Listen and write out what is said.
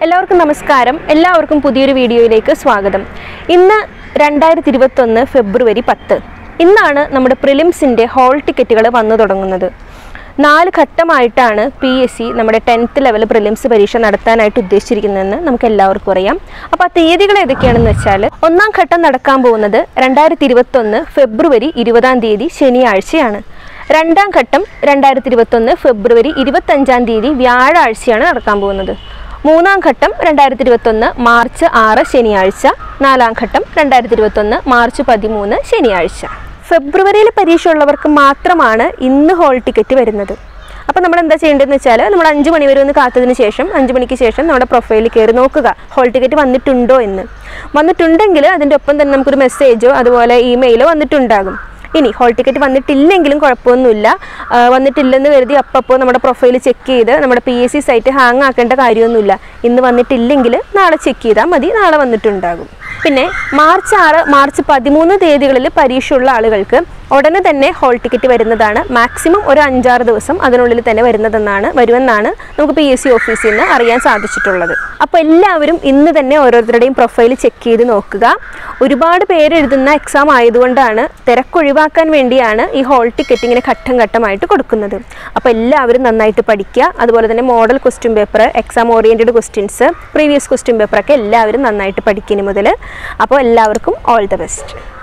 എല്ലാവർക്കും നമസ്കാരം എല്ലാവർക്കും പുതിയൊരു വീഡിയോയിലേക്ക് സ്വാഗതം ഇന്ന് രണ്ടായിരത്തി ഇരുപത്തൊന്ന് ഫെബ്രുവരി പത്ത് ഇന്നാണ് നമ്മുടെ പ്രിലിംസിൻ്റെ ഹോൾ ടിക്കറ്റുകൾ വന്നു തുടങ്ങുന്നത് നാല് ഘട്ടമായിട്ടാണ് പി എസ് സി നമ്മുടെ ടെൻത്ത് ലെവൽ പ്രിലിംസ് പരീക്ഷ നടത്താനായിട്ട് ഉദ്ദേശിച്ചിരിക്കുന്നതെന്ന് നമുക്ക് എല്ലാവർക്കും അറിയാം അപ്പോൾ ആ തീയതികൾ ഏതൊക്കെയാണെന്ന് വെച്ചാൽ ഒന്നാം ഘട്ടം നടക്കാൻ പോകുന്നത് രണ്ടായിരത്തി ഇരുപത്തൊന്ന് ഫെബ്രുവരി ഇരുപതാം തീയതി ശനിയാഴ്ചയാണ് രണ്ടാം ഘട്ടം രണ്ടായിരത്തി ഇരുപത്തൊന്ന് ഫെബ്രുവരി ഇരുപത്തഞ്ചാം തീയതി വ്യാഴാഴ്ചയാണ് നടക്കാൻ പോകുന്നത് മൂന്നാം ഘട്ടം രണ്ടായിരത്തി ഇരുപത്തൊന്ന് മാർച്ച് ആറ് ശനിയാഴ്ച നാലാം ഘട്ടം രണ്ടായിരത്തി ഇരുപത്തൊന്ന് മാർച്ച് പതിമൂന്ന് ശനിയാഴ്ച ഫെബ്രുവരിയിൽ പരീക്ഷ ഉള്ളവർക്ക് മാത്രമാണ് ഇന്ന് ഹോൾ ടിക്കറ്റ് വരുന്നത് അപ്പോൾ നമ്മൾ എന്താ ചെയ്യേണ്ടതെന്ന് വെച്ചാൽ നമ്മൾ അഞ്ച് മണി വരെ ഒന്ന് കാത്തതിന് ശേഷം അഞ്ച് മണിക്ക് ശേഷം നമ്മുടെ പ്രൊഫൈലിൽ കയറി നോക്കുക ഹോൾ ടിക്കറ്റ് വന്നിട്ടുണ്ടോ എന്ന് വന്നിട്ടുണ്ടെങ്കിൽ അതിൻ്റെ ഒപ്പം തന്നെ നമുക്കൊരു മെസ്സേജോ അതുപോലെ ഇമെയിലോ വന്നിട്ടുണ്ടാകും ഇനി ഹോൾ ടിക്കറ്റ് വന്നിട്ടില്ലെങ്കിലും കുഴപ്പമൊന്നുമില്ല ആ, വന്നിട്ടില്ലെന്ന് കരുതി അപ്പോൾ നമ്മുടെ പ്രൊഫൈൽ ചെക്ക് ചെയ്ത് നമ്മുടെ P S C site hang ആക്കേണ്ട കാര്യമൊന്നുമില്ല ഇന്ന് വന്നിട്ടില്ലെങ്കിൽ നാളെ ചെക്ക് ചെയ്താൽ മതി നാളെ വന്നിട്ടുണ്ടാകും പിന്നെ മാർച്ച് ആറ് മാർച്ച് പതിമൂന്ന് തീയതികളിൽ പരീക്ഷയുള്ള ആളുകൾക്ക് ഉടനെ തന്നെ ഹോൾ ടിക്കറ്റ് വരുന്നതാണ് മാക്സിമം ഒരു അഞ്ചാറ് ദിവസം അതിനുള്ളിൽ തന്നെ വരുന്നതെന്നാണ് വരുമെന്നാണ് നമുക്ക് പി എസ് സി ഓഫീസിൽ നിന്ന് അറിയാൻ സാധിച്ചിട്ടുള്ളത് അപ്പോൾ എല്ലാവരും ഇന്ന് തന്നെ ഓരോരുത്തരുടെയും പ്രൊഫൈൽ ചെക്ക് ചെയ്ത് നോക്കുക ഒരുപാട് പേര് എഴുതുന്ന എക്സാം ആയതുകൊണ്ടാണ് തിരക്കൊഴിവാക്കാൻ വേണ്ടിയാണ് ഈ ഹോൾ ടിക്കറ്റ് ഇങ്ങനെ ഘട്ടം ഘട്ടമായിട്ട് കൊടുക്കുന്നത് അപ്പോൾ എല്ലാവരും നന്നായിട്ട് പഠിക്കുക അതുപോലെ തന്നെ model question paper exam oriented questions previous question പേപ്പറൊക്കെ എല്ലാവരും നന്നായിട്ട് പഠിക്കുന്നു മുതൽ അപ്പോൾ എല്ലാവർക്കും ഓൾ ദ ബെസ്റ്റ്